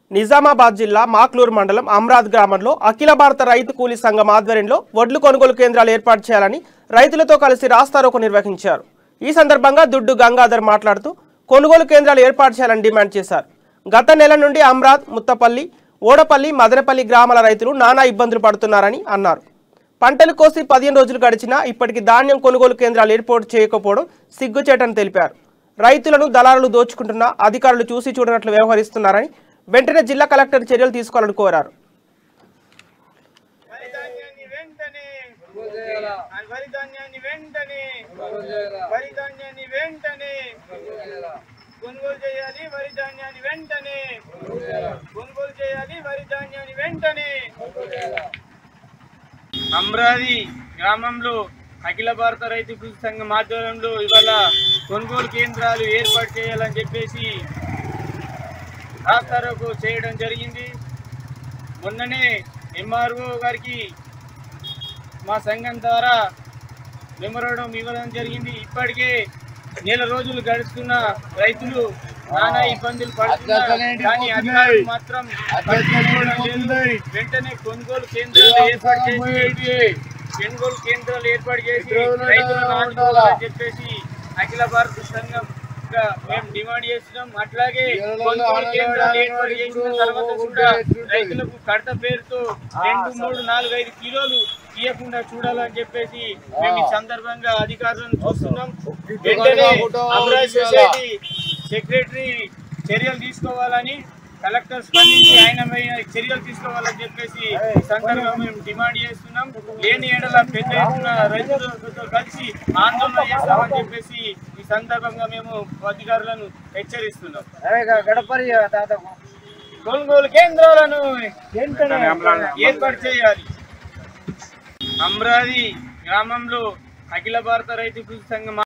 నిజామాబాద్ జిల్లా మాక్లూరు మండలం అమ్రాద్ గ్రామంలో అఖిల భారత రైతు కూలీ సంఘం ఆధ్వర్యంలో వడ్లు కొనుగోలు కేంద్రాలు ఏర్పాటు చేయాలని రైతులతో కలిసి రాస్తారోకో నిర్వహించారు ఈ సందర్భంగా దుడ్డు గంగాధర్ మాట్లాడుతూ కొనుగోలు కేంద్రాలు ఏర్పాటు చేయాలని డిమాండ్ చేశారు గత నెల నుండి అమ్రాద్ ముత్తపల్లి ఓడపల్లి మదనపల్లి గ్రామాల రైతులు నానా ఇబ్బందులు పడుతున్నారని అన్నారు పంటలు కోసి పదిహేను రోజులు గడిచినా ఇప్పటికి ధాన్యం కొనుగోలు కేంద్రాలు ఏర్పాటు చేయకపోవడం సిగ్గుచేటని తెలిపారు రైతులను దళారులు దోచుకుంటున్న అధికారులు చూసి చూడనట్లు వ్యవహరిస్తున్నారని వెంటనే జిల్లా కలెక్టర్ చర్యలు తీసుకోవాలని కోరారు వరి ధాన్యాన్ని వెంటనే వరి ధాన్యాన్ని వెంటనే వరి ధాన్యాన్ని వెంటనే కొనుగోలు చేయాలి వరి ధాన్యాన్ని వెంటనే కొనుగోలు చేయాలి వరి ధాన్యాన్ని వెంటనే అమరావతి గ్రామంలో అఖిల భారత రైతు కృషి సంఘం ఆధ్వర్యంలో ఇవాళ కొనుగోలు కేంద్రాలు ఏర్పాటు చేయాలని చెప్పేసి రాస్తారోకు చేయడం జరిగింది మొన్ననే ఎంఆర్ఓ గారికి మా సంఘం ద్వారా మెమోరాండం ఇవ్వడం జరిగింది ఇప్పటికే నెల రోజులు గడుస్తున్న రైతులు నానా ఇబ్బందులు పడుతున్నారు కానీ అధికారులు మాత్రం పట్టించుకోవడం లేదు. వెంటనే కొనుగోలు కేంద్రాలు ఏర్పాటు చేసి కొనుగోలు కేంద్రాలు ఏర్పాటు చేసి రైతులను ఆదుకోవాలని చెప్పేసి అఖిల భారత సంఘం గా మేము డిమాండ్ చేస్తున్నాం అట్లాగే కొనుగోలు కేంద్రాలు ఏర్పాటు చేసిన తర్వాత కూడా రైతులకు కడత పేరుతో రెండు మూడు నాలుగు ఐదు కిలోలు తీయకుండా చూడాలని చెప్పేసి మేము ఈ సందర్భంగా అధికారులను చూస్తున్నాం వెంటనే అమరావతి సొసైటీ సెక్రటరీ చర్యలు తీసుకోవాలని కలెక్టర్ స్పందించి ఆయన మీద చర్యలు తీసుకోవాలని చెప్పేసి ఈ సందర్భంగా మేము డిమాండ్ చేస్తున్నాం లేని ఏడల పెద్ద ఎత్తున రైతులతో కలిసి ఆందోళన చేస్తామని చెప్పేసి ఈ సందర్భంగా మేము అధికారులను హెచ్చరిస్తున్నాం కొనుగోలు కేంద్రాలను వెంటనే ఏర్పాటు చేయాలి అమరావతి గ్రామంలో అఖిల భారత రైతు కృషి సంఘం